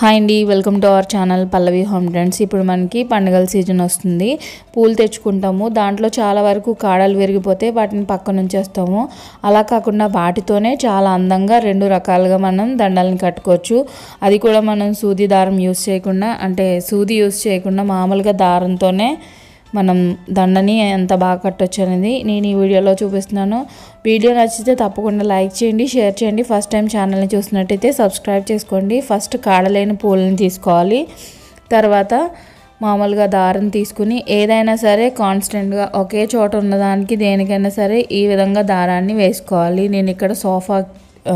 hi అండి welcome to our channel Pallavi home trends ఇప్పుడు మనకి పండుగల సీజన్ వస్తుంది పూలు తెచ్చుకుంటాము దాంట్లో చాలా వరకు కాడలు విరిగిపోతే వాటిని పక్కన ఉంచేస్తాము అలా కాకుండా వాటితోనే చాలా అందంగా రెండు రకాలుగా మనం దండల్ని కట్టుకోవచ్చు అది కూడా మనం సూది దారం యూస్ చేయకుండా అంటే సూది యూస్ చేయకుండా మామూలుగా దారంతోనే మనం దండని ఎంత బాగా కట్టొచ్చు అనేది నేను ఈ వీడియోలో చూపిస్తున్నాను వీడియో నచ్చితే తప్పకుండా లైక్ చేయండి షేర్ చేయండి ఫస్ట్ టైం ఛానల్ని చూసినట్టయితే సబ్స్క్రైబ్ చేసుకోండి ఫస్ట్ కాడలేని పూలని తీసుకోవాలి తర్వాత మామూలుగా దారం తీసుకుని ఏదైనా సరే కాన్స్టెంట్గా ఒకే చోట ఉన్నదానికి దేనికైనా సరే ఈ విధంగా దారాన్ని వేసుకోవాలి నేను ఇక్కడ సోఫా ఆ,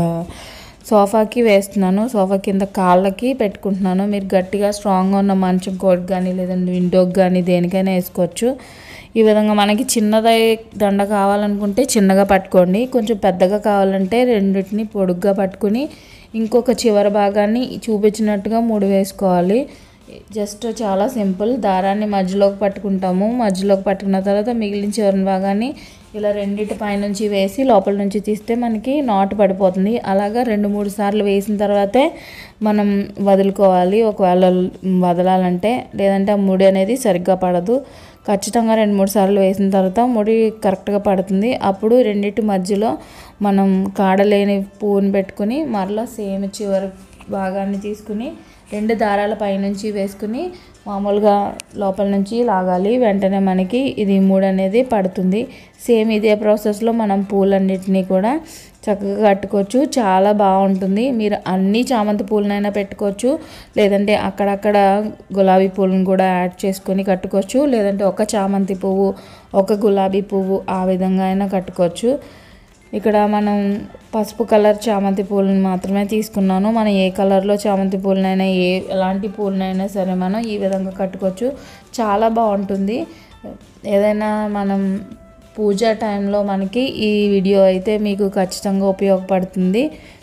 సోఫాకి వేస్తున్నాను సోఫా కింద కాళ్ళకి పెట్టుకుంటున్నాను మీరు గట్టిగా స్ట్రాంగ్గా ఉన్న మంచం కోట్ కానీ లేదంటే విండోకి కానీ దేనికైనా వేసుకోవచ్చు ఈ విధంగా మనకి చిన్నదై దండ కావాలనుకుంటే చిన్నగా పట్టుకోండి కొంచెం పెద్దగా కావాలంటే రెండింటిని పొడుగ్గా పట్టుకుని ఇంకొక చివరి భాగాన్ని చూపించినట్టుగా ముడి వేసుకోవాలి జస్ట్ చాలా సింపుల్ దారాన్ని మధ్యలోకి పట్టుకుంటాము మధ్యలోకి పట్టుకున్న తర్వాత మిగిలిన చివరి భాగాన్ని ఇలా రెండింటి పైనుంచి వేసి లోపల నుంచి తీస్తే మనకి నాటు పడిపోతుంది అలాగా రెండు మూడు సార్లు వేసిన తర్వాతే మనం వదులుకోవాలి ఒకవేళ వదలాలంటే లేదంటే ఆ ముడి అనేది సరిగ్గా పడదు ఖచ్చితంగా రెండు మూడు సార్లు వేసిన తర్వాత ముడి కరెక్ట్గా పడుతుంది అప్పుడు రెండింటి మధ్యలో మనం కాడలేని పువ్వుని పెట్టుకుని మరలా సేమ్ చివరి భాగాన్ని తీసుకుని రెండు దారాల పైనుంచి వేసుకుని మామూలుగా లోపల నుంచి లాగాలి వెంటనే మనకి ఇది మూడు అనేది పడుతుంది సేమ్ ఇదే ప్రాసెస్లో మనం పూలన్నిటినీ కూడా చక్కగా కట్టుకోవచ్చు చాలా బాగుంటుంది మీరు అన్ని చామంతి పూలనైనా పెట్టుకోవచ్చు లేదంటే అక్కడక్కడ గులాబీ పూలను కూడా యాడ్ చేసుకొని కట్టుకోవచ్చు లేదంటే ఒక చామంతి పువ్వు ఒక గులాబీ పువ్వు ఆ విధంగా అయినా కట్టుకోవచ్చు ఇక్కడ మనం పసుపు కలర్ చామంతి పూలను మాత్రమే తీసుకున్నాను మనం ఏ కలర్లో చామంతి పూలనైనా ఏ ఎలాంటి పూలనైనా సరే మనం ఈ విధంగా కట్టుకోవచ్చు చాలా బాగుంటుంది ఏదైనా మనం పూజ టైంలో మనకి ఈ వీడియో అయితే మీకు ఖచ్చితంగా ఉపయోగపడుతుంది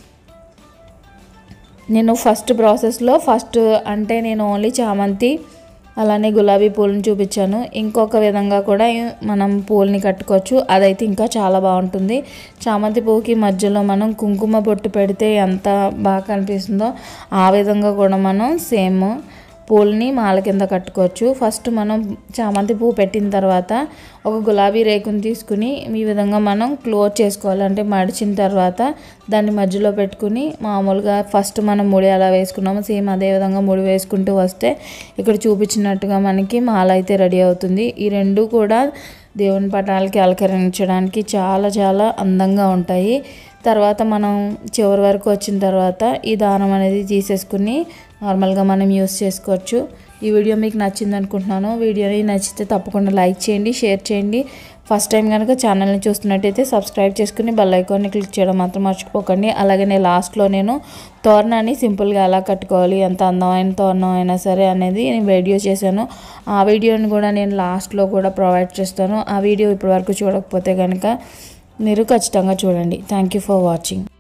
నేను ఫస్ట్ ప్రాసెస్లో ఫస్ట్ అంటే నేను ఓన్లీ చామంతి అలానే గులాబీ పూలను చూపించాను ఇంకొక విధంగా కూడా మనం పూలని కట్టుకోవచ్చు అదైతే ఇంకా చాలా బాగుంటుంది చామంతి పువ్వుకి మధ్యలో మనం కుంకుమ బొట్టు పెడితే ఎంత బాగా కనిపిస్తుందో ఆ విధంగా కూడా మనం సేమ్ పూలని మాల కింద కట్టుకోవచ్చు ఫస్ట్ మనం చామంతి పువ్వు పెట్టిన తర్వాత ఒక గులాబీ రేకుని తీసుకుని ఈ విధంగా మనం క్లోజ్ చేసుకోవాలి అంటే మడిచిన తర్వాత దాన్ని మధ్యలో పెట్టుకుని మామూలుగా ఫస్ట్ మనం ముడి ఎలా వేసుకున్నామో సేమ్ అదే విధంగా ముడి వేసుకుంటూ వస్తే ఇక్కడ చూపించినట్టుగా మనకి మాల అయితే రెడీ అవుతుంది ఈ రెండు కూడా దేవుని పటాలకి అలంకరించడానికి చాలా చాలా అందంగా ఉంటాయి తర్వాత మనం చివరి వరకు వచ్చిన తర్వాత ఈ దారం అనేది తీసేసుకుని నార్మల్గా మనం యూస్ చేసుకోవచ్చు ఈ వీడియో మీకు నచ్చింది అనుకుంటున్నాను వీడియోని నచ్చితే తప్పకుండా లైక్ చేయండి షేర్ చేయండి ఫస్ట్ టైం కనుక ఛానల్ని చూస్తున్నట్టయితే సబ్స్క్రైబ్ చేసుకుని బెల్ ఐకాన్ని క్లిక్ చేయడం మాత్రం మర్చిపోకండి అలాగే నేను లాస్ట్లో నేను తోరణాన్ని సింపుల్గా ఎలా కట్టుకోవాలి ఎంత అందమైన తోరణం అయినా సరే అనేది నేను వీడియో చేశాను ఆ వీడియోని కూడా నేను లాస్ట్లో కూడా ప్రొవైడ్ చేస్తాను ఆ వీడియో ఇప్పటివరకు చూడకపోతే కనుక మీరు ఖచ్చితంగా చూడండి థ్యాంక్ యూ ఫర్ వాచింగ్